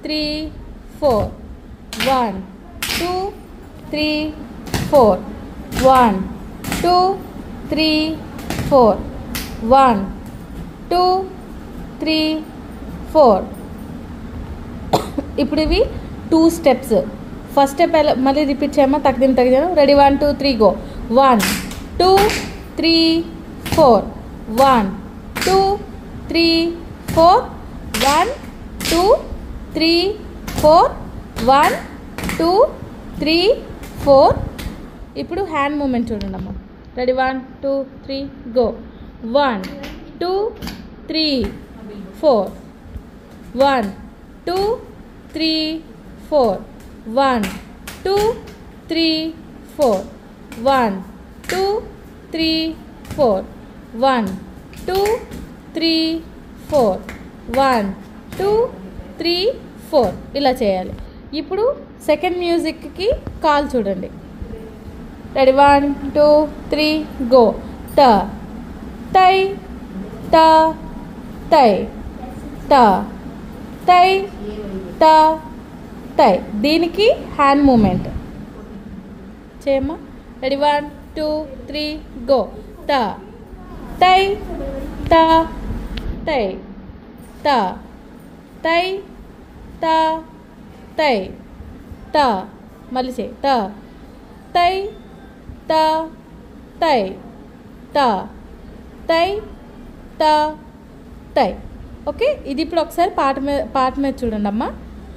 three four one two three four one two three four one two three four ఇప్పుడు ఇవి two steps first step ఎలా మళ్ళీ repeat చేయమా తగ్గదిన తగ్గదాను ready one two three go one two three four one two three four one two three four one two three four ఇప్పుడు hand moment చూడండి అమ్మ ready one two three go one two three four one two three four one two three four one two three four one two three four one two three four ఇలా చేయాలి ఇప్పుడు second మ్యూజిక్కి కాల్ చూడండి ready one two three go ట తై ట తై ట తై ట తై దీనికి హ్యాండ్ మూమెంట్ చేయమ్మా ready one two three go ట తై ట తై ట తై ట తై ట మళ్ళీ చేయి ట తై ట తై ట తై ట తై ఓకే ఇది ఇప్పుడు ఒకసారి పాట మీద పాట మీద చూడండి అమ్మా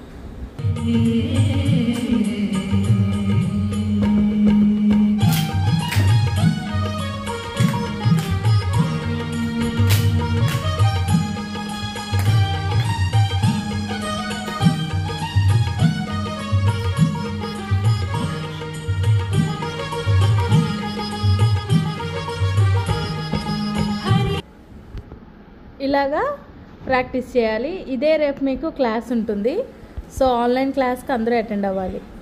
ఇలాగా ప్రాక్టీస్ చేయాలి ఇదే రేపు మీకు క్లాస్ ఉంటుంది సో ఆన్లైన్ క్లాస్కి అందరూ అటెండ్ అవ్వాలి